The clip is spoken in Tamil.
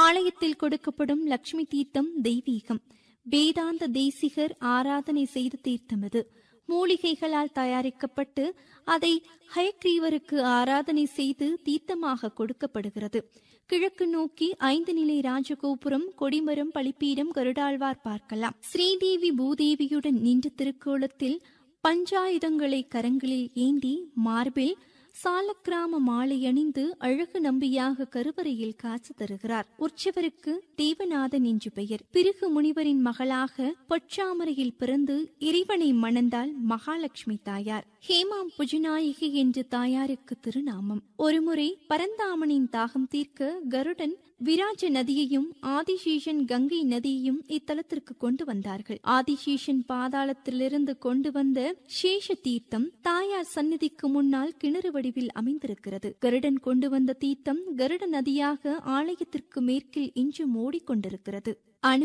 ஆலயத்தில் கொடுக்கப்படும் லட்சுமி தீர்த்தம் தெய்வீகம் வேதாந்த தேசிகர் ஆராதனை செய்த தீர்த்தம் இது மூலிகைகளால் தயாரிக்கப்பட்டு அதை ஹயக்ரீவருக்கு ஆராதனை செய்து தீர்த்தமாக கொடுக்கப்படுகிறது கிழக்கு நோக்கி ஐந்து நிலை ராஜகோபுரம் கொடிமரம் பழிப்பீடம் கருடாழ்வார் பார்க்கலாம் ஸ்ரீதேவி பூதேவியுடன் நின்ற திருக்கோலத்தில் பஞ்சாயுதங்களை கரங்களில் ஏந்தி மார்பில் சாலக்கிராம மாலை அணிந்து அழகு நம்பியாக கருவறையில் காட்சி தருகிறார் உற்சவருக்கு தேவநாதன் என்று பெயர் பிருகு முனிவரின் மகளாக பொற்றாமரையில் பிறந்து இறைவனை மணந்தாள் மகாலட்சுமி தாயார் ஹேமாம் புஜநாயகி என்று தாயாருக்கு திருநாமம் ஒருமுறை பரந்தாமனின் தாகம் தீர்க்க கருடன் விராஜ நதியையும் ஆதிசேஷன் கங்கை நதியையும் இத்தலத்திற்கு கொண்டு வந்தார்கள் ஆதிசேஷன் பாதாளத்திலிருந்து கொண்டு வந்த சேஷ தீர்த்தம் தாயார் சந்நிதிக்கு முன்னால் கிணறு வடிவில் அமைந்திருக்கிறது கருடன் கொண்டு வந்த தீர்த்தம் கருட நதியாக ஆலயத்திற்கு மேற்கில் இன்றும் ஓடிக்கொண்டிருக்கிறது